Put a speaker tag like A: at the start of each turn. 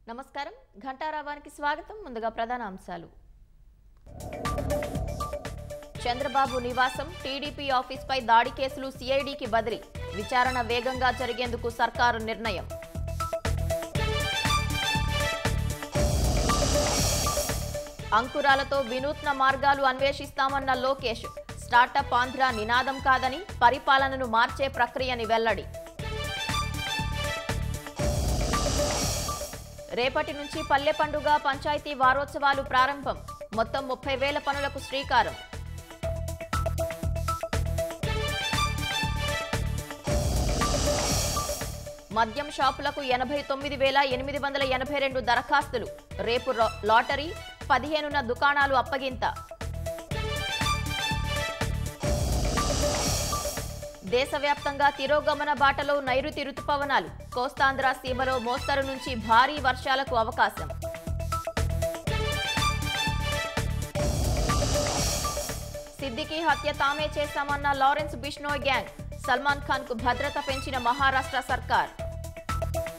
A: నమస్కారం ఘంటారావానికి స్వాగతం ముందుగా ప్రధాన అంశాలు చంద్రబాబు నివాసం టీడీపీ ఆఫీస్పై దాడి కేసులు సిఐడికి బదిలీ విచారణ వేగంగా జరిగేందుకు సర్కారు నిర్ణయం అంకురాలతో వినూత్న మార్గాలు అన్వేషిస్తామన్న లోకేష్ స్టార్టప్ ఆంధ్ర నినాదం కాదని పరిపాలనను మార్చే ప్రక్రియని వెల్లడి రేపటి నుంచి పల్లె పండుగ పంచాయతీ వారోత్సవాలు ప్రారంభం మొత్తం ముప్పై వేల పనులకు శ్రీకారం మద్యం షాపులకు ఎనభై తొమ్మిది వేల ఎనిమిది వందల ఎనభై రెండు దరఖాస్తులు రేపు రో- లాటరీ పదిహేనున దుకాణాలు అప్పగింత దేశవ్యాప్తంగా తిరోగమన బాటలో నైరుతి రుతుపవనాలు కోస్తాంధ్ర సీమలో మోస్తరు నుంచి భారీ వర్షాలకు అవకాశం సిద్దికి హత్య తామే చేశామన్న లారెన్స్ బిష్నోయ్ గ్యాంగ్ సల్మాన్ ఖాన్ కు భద్రత పెంచిన మహారాష్ట్ర సర్కార్